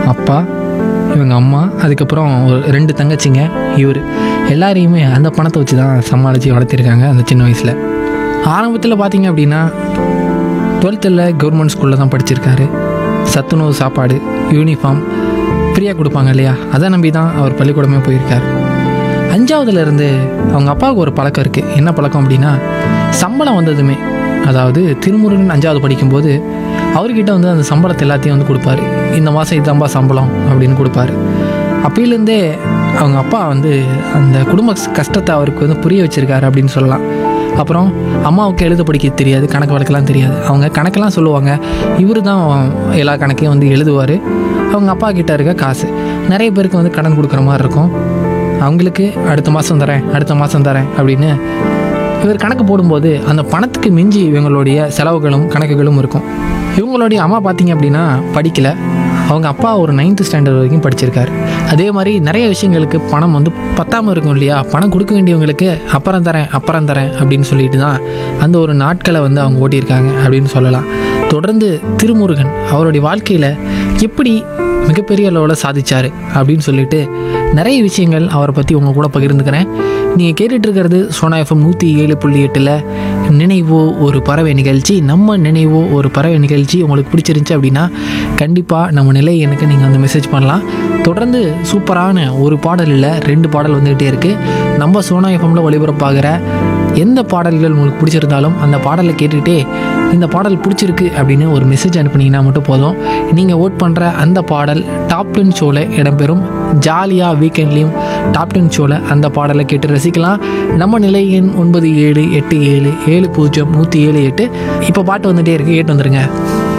அப்பா இவங்க அம்மா அதுக்கப்புறம் ஒரு ரெண்டு தங்கச்சிங்க இவர் எல்லாரையுமே அந்த பணத்தை வச்சு தான் சமாளித்து வளர்த்திருக்காங்க அந்த சின்ன வயசில் ஆரம்பத்தில் பார்த்தீங்க அப்படின்னா டுவெல்த்தில் கவர்மெண்ட் ஸ்கூலில் தான் படிச்சிருக்காரு சத்துணவு சாப்பாடு யூனிஃபார்ம் ஃப்ரீயாக கொடுப்பாங்க இல்லையா அதை நம்பி தான் அவர் பள்ளிக்கூடமே போயிருக்கார் அஞ்சாவதுல இருந்து அவங்க அப்பாவுக்கு ஒரு பழக்கம் இருக்குது என்ன பழக்கம் அப்படின்னா சம்பளம் வந்ததுமே அதாவது திருமுருகன் அஞ்சாவது படிக்கும்போது அவர்கிட்ட வந்து அந்த சம்பளத்தை எல்லாத்தையும் வந்து கொடுப்பாரு இந்த மாதம் இதாம்பா சம்பளம் அப்படின்னு கொடுப்பாரு அப்பையிலேருந்தே அவங்க அப்பா வந்து அந்த குடும்ப கஷ்டத்தை அவருக்கு வந்து புரிய வச்சிருக்காரு அப்படின்னு சொல்லலாம் அப்புறம் அம்மாவுக்கு எழுத படிக்க தெரியாது கணக்கு வழக்கெல்லாம் தெரியாது அவங்க கணக்கெல்லாம் சொல்லுவாங்க இவர் தான் எல்லா கணக்கையும் வந்து எழுதுவார் அவங்க அப்பா கிட்ட இருக்க காசு நிறைய பேருக்கு வந்து கடன் கொடுக்குற மாதிரி இருக்கும் அவங்களுக்கு அடுத்த மாதம் தரேன் அடுத்த மாதம் தரேன் அப்படின்னு இவர் கணக்கு போடும்போது அந்த பணத்துக்கு மிஞ்சி இவங்களுடைய செலவுகளும் கணக்குகளும் இருக்கும் இவங்களுடைய அம்மா பார்த்தீங்க அப்படின்னா படிக்கல அவங்க அப்பா ஒரு நைன்த்து ஸ்டாண்டர்ட் வரைக்கும் படிச்சிருக்காரு அதே மாதிரி நிறைய விஷயங்களுக்கு பணம் வந்து பத்தாமல் இருக்கும் இல்லையா பணம் கொடுக்க வேண்டியவங்களுக்கு அப்புறம் தரேன் அப்புறம் தரேன் அப்படின்னு சொல்லிட்டு தான் அந்த ஒரு நாட்களை வந்து அவங்க ஓட்டியிருக்காங்க அப்படின்னு சொல்லலாம் தொடர்ந்து திருமுருகன் அவருடைய வாழ்க்கையில் எப்படி மிகப்பெரிய அளவில் சாதிச்சார் அப்படின்னு சொல்லிட்டு நிறைய விஷயங்கள் அவரை பற்றி உங்க கூட பகிர்ந்துக்கிறேன் நீங்கள் கேட்டுட்டு இருக்கிறது சோனா எஃப்எம் நூற்றி ஏழு புள்ளி எட்டில் நினைவோ ஒரு பறவை நிகழ்ச்சி நம்ம நினைவோ ஒரு பறவை நிகழ்ச்சி உங்களுக்கு பிடிச்சிருந்துச்சி அப்படின்னா கண்டிப்பாக நம்ம நிலை எனக்கு நீங்கள் வந்து மெசேஜ் பண்ணலாம் தொடர்ந்து சூப்பரான ஒரு பாடல் இல்லை ரெண்டு பாடல் வந்துகிட்டே இருக்குது நம்ம சோனா எஃப்எம்ல ஒளிபரப்பாகிற எந்த பாடல்கள் உங்களுக்கு பிடிச்சிருந்தாலும் அந்த பாடலை கேட்டுக்கிட்டே இந்த பாடல் பிடிச்சிருக்கு அப்படின்னு ஒரு மெசேஜ் அனுப்புனீங்கன்னா மட்டும் போதும் நீங்கள் ஓட் பண்ணுற அந்த பாடல் டாப் டென் ஷோவில் இடம்பெறும் ஜாலியாக வீக்கெண்ட்லேயும் டாப் டென் ஷோவில் அந்த பாடலை கேட்டு ரசிக்கலாம் நம்ம நிலை எண் ஒன்பது ஏழு எட்டு ஏழு ஏழு பூஜ்ஜியம் நூற்றி ஏழு எட்டு இப்போ பாட்டு வந்துட்டே இருக்கு கேட்டு வந்துருங்க